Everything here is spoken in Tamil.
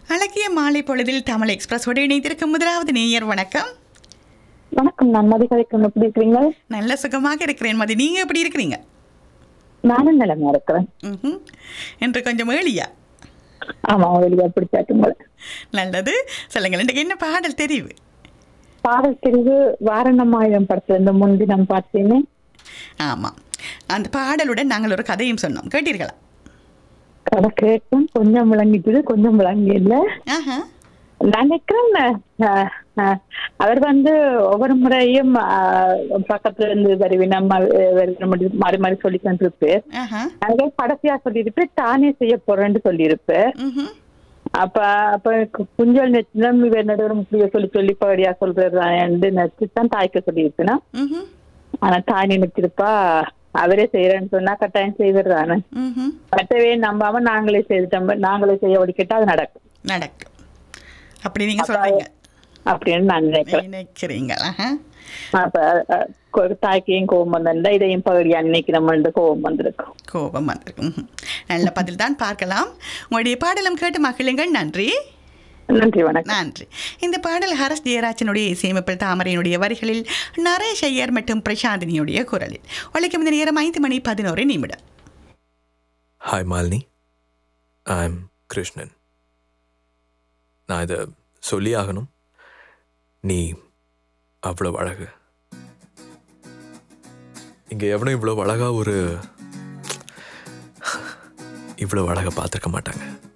அழகிய மாலை பொழுதில் தமிழ் எக்ஸ்பிரஸோடு இணைந்திருக்கும் முதலாவது நேயர் வணக்கம் வணக்கம் நான் மதி கதைக்கு எப்படி இருக்கிறீங்க நல்ல சுகமாக இருக்கிறேன் மதி நீங்க எப்படி இருக்கிறீங்க நானும் நிலைமை இருக்கிறேன் ம்ஹும். என்று கொஞ்சம் ஏழியா ஆமா வெளியே பிடிச்சாட்டுங்க நல்லது சொல்லுங்கள் இன்றைக்கு என்ன பாடல் தெரிவு பாடல் தெரிவு வாரணமாயிரம் படத்துல இருந்து முன்தினம் பார்த்தேன்னு ஆமாம் அந்த பாடலுடன் நாங்கள் ஒரு கதையும் சொன்னோம் கேட்டீர்களா கதை கேட்கும் கொஞ்சம் விளங்கிட்டுது கொஞ்சம் விளங்கி இல்ல ஆஹா நான் நினைக்கிறேன் அஹ், அஹ், அவர் வந்து ஒவ்வொரு முறையும் அஹ், பக்கத்துல இருந்து வருவினம் மாறி மாறி சொல்லி கொண்டிருப்பேன் ஆஹா அதே கடைசியா சொல்லியிருப்பேன் தானே செய்ய போறேன்னு சொல்லியிருப்பேன் ம்ஹும். அப்ப அப்ப கு- குஞ்சல் நெச்சினம் இவர் நடுவர் இப்படியே சொல்லி சொல்லி படியா சொல்றாரு நெச்சு தான் தாய்க்க சொல்லியிருப்பேனா ம்ஹும். ஆனா தாய் நினைச்சிருப்பா அவரே செய்யறேன்னு சொன்னா கட்டாயம் செய்வதுதானே ம்ஹும். மற்றவே நம்பாம நாங்களே செய்துட்டோம் நாங்களே செய்ய ஒடிக்கிட்டா அது நடக்கும் நடக்கும் அப்படி நீங்க சொல்றீங்க அப்படின்னு நான் நினைக்கிறேன் நினைக்கிறீங்க ஆஹா. அப்ப அஹ், கொ- தாய்க்கையும் கோபம் வந்திருந்தா இதையும் பகுதியா அன்னைக்கு நம்ம கோபம் வந்திருக்கும் கோபம் வந்திருக்கும் ம்ஹும். நல்ல பதில் தான் பார்க்கலாம் உங்களுடைய பாடலும் கேட்டு மகிழுங்கள் நன்றி நன்றி வணக்கம் நன்றி இந்த பாடல் ஹரஸ் ஜெயராஜனுடைய இசையமைப்பில் தாமரையினுடைய வரிகளில் நரேஷ் ஐயர் மற்றும் பிரசாந்தினியுடைய குரலில் உழைக்கும் இந்த நேரம் ஐந்து மணி பதினோரு நிமிடம் hi Malini I am Krishnan நான் இதை சொல்லி ஆகணும் நீ அவ்வளோ அழகு இங்கே எவனும் இவ்வளோ அழகா ஒரு இவ்வளோ அழகை பார்த்துருக்க மாட்டாங்க